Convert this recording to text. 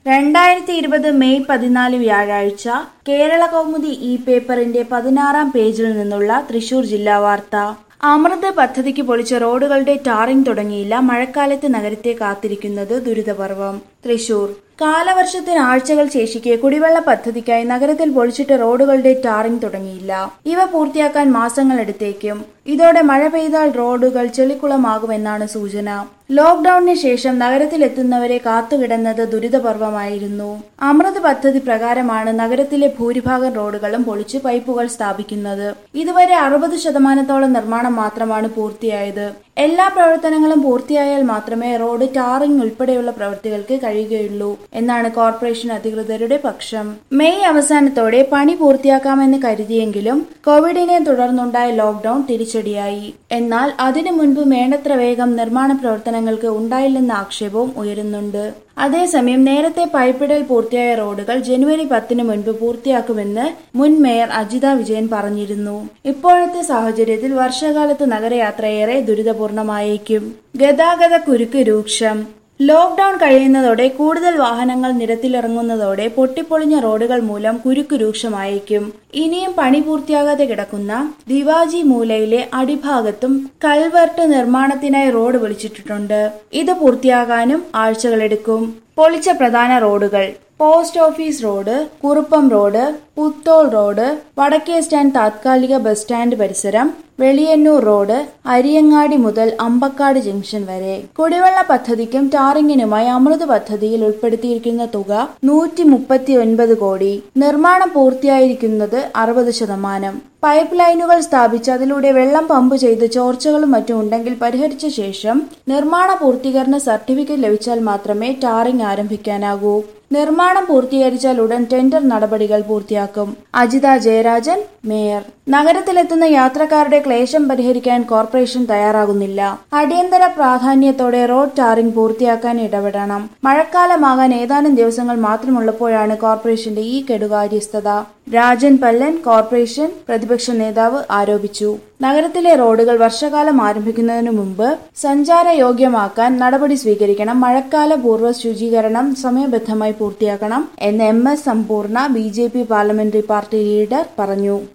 രണ്ടായിരത്തി ഇരുപത് മെയ് പതിനാല് വ്യാഴാഴ്ച കേരള കൗമുദി ഇ പേപ്പറിന്റെ പതിനാറാം പേജിൽ നിന്നുള്ള തൃശൂർ ജില്ലാ വാർത്ത അമൃത് പദ്ധതിക്ക് പൊളിച്ച റോഡുകളുടെ ടാറിംഗ് തുടങ്ങിയില്ല മഴക്കാലത്ത് നഗരത്തെ കാത്തിരിക്കുന്നത് ദുരിതപർവം തൃശൂർ കാലവർഷത്തിന് ആഴ്ചകൾ ശേഷിക്കെ കുടിവെള്ള പദ്ധതിക്കായി നഗരത്തിൽ പൊളിച്ചിട്ട റോഡുകളുടെ ടാറിംഗ് തുടങ്ങിയില്ല ഇവ പൂർത്തിയാക്കാൻ മാസങ്ങൾ എടുത്തേക്കും ഇതോടെ മഴ പെയ്താൽ റോഡുകൾ ചെളിക്കുളമാകുമെന്നാണ് സൂചന ലോക്ഡൌണിന് ശേഷം നഗരത്തിലെത്തുന്നവരെ കാത്തുകിടന്നത് ദുരിതപർവമായിരുന്നു അമൃത് പദ്ധതി പ്രകാരമാണ് നഗരത്തിലെ ഭൂരിഭാഗം റോഡുകളും പൊളിച്ച് പൈപ്പുകൾ സ്ഥാപിക്കുന്നത് ഇതുവരെ അറുപത് ശതമാനത്തോളം നിർമ്മാണം മാത്രമാണ് പൂർത്തിയായത് എല്ലാ പ്രവർത്തനങ്ങളും പൂർത്തിയായാൽ മാത്രമേ റോഡ് ടാറിംഗ് ഉൾപ്പെടെയുള്ള പ്രവൃത്തികൾക്ക് കഴിയുകയുള്ളൂ എന്നാണ് കോർപ്പറേഷൻ അധികൃതരുടെ പക്ഷം മെയ് അവസാനത്തോടെ പണി പൂർത്തിയാക്കാമെന്ന് കരുതിയെങ്കിലും കോവിഡിനെ തുടർന്നുണ്ടായ ലോക്ഡൌൺ തിരിച്ചടിയായി എന്നാൽ അതിനു മുൻപ് വേണ്ടത്ര വേഗം നിർമ്മാണ പ്രവർത്തനങ്ങൾക്ക് ഉണ്ടായില്ലെന്ന ആക്ഷേപവും ഉയരുന്നുണ്ട് അതേസമയം നേരത്തെ പൈപ്പിടൽ പൂർത്തിയായ റോഡുകൾ ജനുവരി പത്തിന് മുൻപ് പൂർത്തിയാക്കുമെന്ന് മുൻ മേയർ അജിത വിജയൻ പറഞ്ഞിരുന്നു ഇപ്പോഴത്തെ സാഹചര്യത്തിൽ വർഷകാലത്ത് നഗരയാത്ര ഏറെ ദുരിതപൂർണമായേക്കും ഗതാഗത കുരുക്ക് രൂക്ഷം ലോക്ഡൌൺ കഴിയുന്നതോടെ കൂടുതൽ വാഹനങ്ങൾ നിരത്തിലിറങ്ങുന്നതോടെ പൊട്ടിപ്പൊളിഞ്ഞ റോഡുകൾ മൂലം കുരുക്ക് രൂക്ഷമായേക്കും ഇനിയും പണി പൂർത്തിയാകാതെ കിടക്കുന്ന ദിവാജി മൂലയിലെ അടിഭാഗത്തും കൽവർട്ട് നിർമ്മാണത്തിനായി റോഡ് വിളിച്ചിട്ടിട്ടുണ്ട് ഇത് പൂർത്തിയാകാനും ആഴ്ചകളെടുക്കും പൊളിച്ച പ്രധാന റോഡുകൾ post office road Kuruppam road Puthol road വടക്കേ സ്റ്റാൻഡ് താത്കാലിക ബസ് സ്റ്റാൻഡ് പരിസരം വെളിയന്നൂർ റോഡ് അരിയങ്ങാടി മുതൽ അമ്പക്കാട് ജംഗ്ഷൻ വരെ കുടിവെള്ള പദ്ധതിക്കും ടാറിങ്ങിനുമായി അമൃത് പദ്ധതിയിൽ ഉൾപ്പെടുത്തിയിരിക്കുന്ന തുക നൂറ്റി മുപ്പത്തി ഒൻപത് കോടി നിർമ്മാണം പൂർത്തിയായിരിക്കുന്നത് അറുപത് ശതമാനം പൈപ്പ് ലൈനുകൾ സ്ഥാപിച്ച് അതിലൂടെ വെള്ളം പമ്പ് ചെയ്ത് ചോർച്ചകളും മറ്റും ഉണ്ടെങ്കിൽ പരിഹരിച്ച ശേഷം നിർമ്മാണ പൂർത്തീകരണ സർട്ടിഫിക്കറ്റ് ലഭിച്ചാൽ മാത്രമേ ടാറിംഗ് ആരംഭിക്കാനാകൂ നിർമ്മാണം പൂർത്തീകരിച്ചാൽ ഉടൻ ടെൻഡർ നടപടികൾ പൂർത്തിയാക്കും അജിത ജയരാജൻ മേയർ നഗരത്തിലെത്തുന്ന യാത്രക്കാരുടെ ക്ലേശം പരിഹരിക്കാൻ കോർപ്പറേഷൻ തയ്യാറാകുന്നില്ല അടിയന്തര പ്രാധാന്യത്തോടെ റോഡ് ടാറിംഗ് പൂർത്തിയാക്കാൻ ഇടപെടണം മഴക്കാലമാകാൻ ഏതാനും ദിവസങ്ങൾ മാത്രമുള്ളപ്പോഴാണ് കോർപ്പറേഷന്റെ ഈ കെടുകാര്യസ്ഥത രാജൻ പല്ലൻ കോർപ്പറേഷൻ പ്രതിപക്ഷ നേതാവ് ആരോപിച്ചു നഗരത്തിലെ റോഡുകൾ വർഷകാലം ആരംഭിക്കുന്നതിനു മുമ്പ് സഞ്ചാരയോഗ്യമാക്കാൻ നടപടി സ്വീകരിക്കണം മഴക്കാല പൂർവ്വ ശുചീകരണം സമയബദ്ധമായി പൂർത്തിയാക്കണം എന്ന് M S Sampoorna B J P parliamentary party leader പറഞ്ഞു